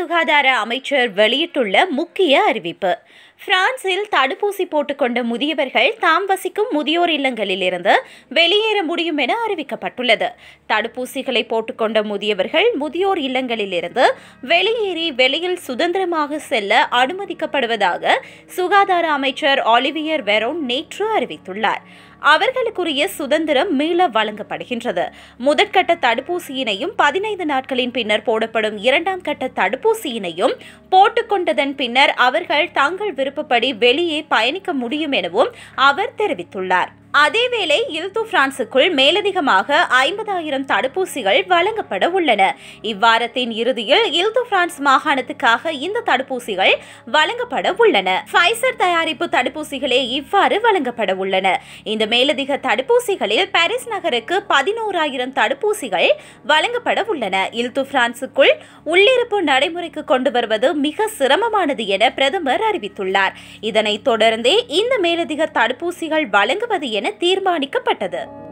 சுகாதார அமைச்சர் வெளியிட்டுள்ள முக்கிய அறிவிப்பு பிரான்சில் தடுப்பூசி போட்டுக்கொண்ட முதியவர்கள் தாம் வசிக்கும் முதியோர் இல்லங்களிலிருந்து வெளியேற முடியும் என அறிவிக்கப்பட்டுள்ளது தடுப்பூசிகளை போட்டுக்கொண்ட முதியவர்கள் முதியோர் இல்லங்களிலிருந்து வெளியேறி வெளியில் சுதந்திரமாக செல்ல அனுமதிக்கப்படுவதாக சுகாதார அமைச்சர் ஆலிவியர் வெரோன் நேற்று அறிவித்துள்ளார் அவர்களுக்குரிய சுதந்திரம் மீள வழங்கப்படுகின்றது முதற்கட்ட தடுப்பூசியினையும் பதினைந்து நாட்களின் பின்னர் போடப்படும் இரண்டாம் கட்ட தடுப்பூசியினையும் போட்டுக்கொண்டதன் பின்னர் அவர்கள் தங்கள் விருப்பப்படி வெளியே பயணிக்க முடியும் எனவும் அவர் தெரிவித்துள்ளார் அதேவேளை இல்து பிரான்சுக்குள் மேலதிகமாக ஐம்பதாயிரம் தடுப்பூசிகள் வழங்கப்பட உள்ளன இவ்வாரத்தின் இறுதியில் இல்து பிரான்ஸ் மாகாணத்துக்காக இந்த தடுப்பூசிகள் வழங்கப்பட உள்ளன ஃபைசர் தயாரிப்பு தடுப்பூசிகளே இவ்வாறு வழங்கப்பட உள்ளன இந்த மேலதிக தடுப்பூசிகளில் பாரிஸ் நகருக்கு பதினோராயிரம் தடுப்பூசிகள் வழங்கப்பட உள்ளன இல்து பிரான்சுக்குள் உள்ளிருப்பு நடைமுறைக்கு கொண்டு வருவது மிக சிரமமானது என பிரதமர் அறிவித்துள்ளார் இதனைத் தொடர்ந்தே இந்த மேலதிக தடுப்பூசிகள் வழங்குவது என தீர்மானிக்கப்பட்டது